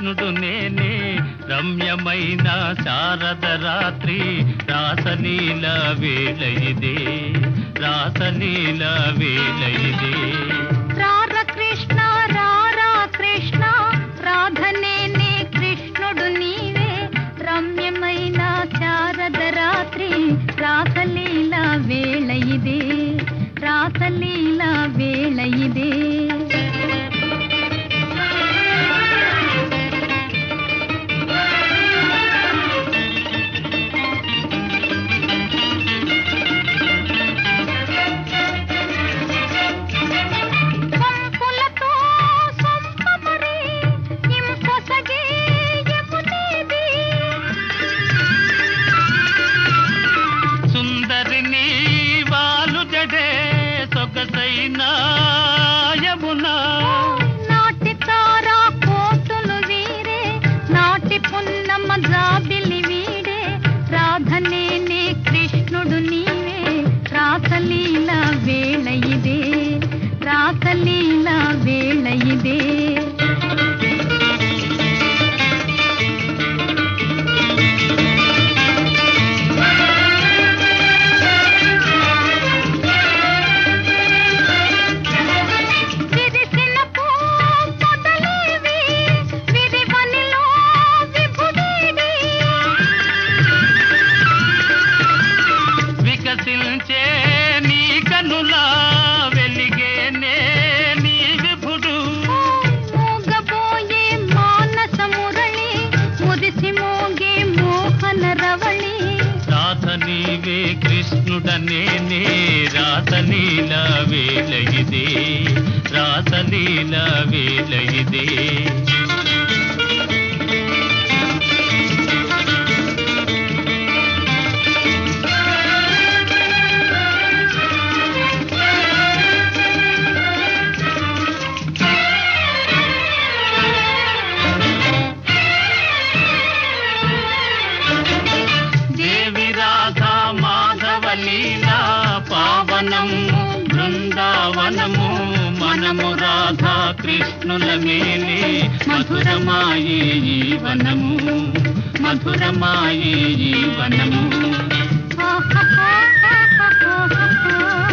కృష్ణుడు నేనే రమ్యమైన శారద రాత్రి రాసలీల వేళ ఇదే రాసలీల వేళ ఇదే రార కృష్ణ రారా కృష్ణ రాధనేనే కృష్ణుడు నీవే రమ్యమైన శారద రాత్రి రాసలీల వేళ ఇదే రాసలీల వేళ ఇదే పంపులతో సొంపమరి ఇంపొసగే యమునేది. సుందరిని వాలు జడే సొగసైన యమునా నాటి తారా కోటులు వీరే నాటి పున్నమ్మ జాబిలి వీడే రాధనేనే కృష్ణుడు నీవే రాసలీల వేళ ఇదే రాసలీల వేళ ఇదే విరిసిన పూ పొదలేవి, విరివనిలో విభుడేడి. వికసించే నీ కనులా వెలిగేనే నీ విభుడు మోగబోయే మానస మురళి, మురిసి మోగే మోహన రవళి రాత నీవే కృష్ణుడనేనే రాసలీల వేళ ఇదే రాసలీల వేళ ఇదే దేవి రాధా మాధవ లీలా పావనము బృందావనము మనము రాధా కృష్ణుల మేలే మధురమాయే ఈ వనము మధురమాయే ఈ వనము ఆహాహాహాహాహా.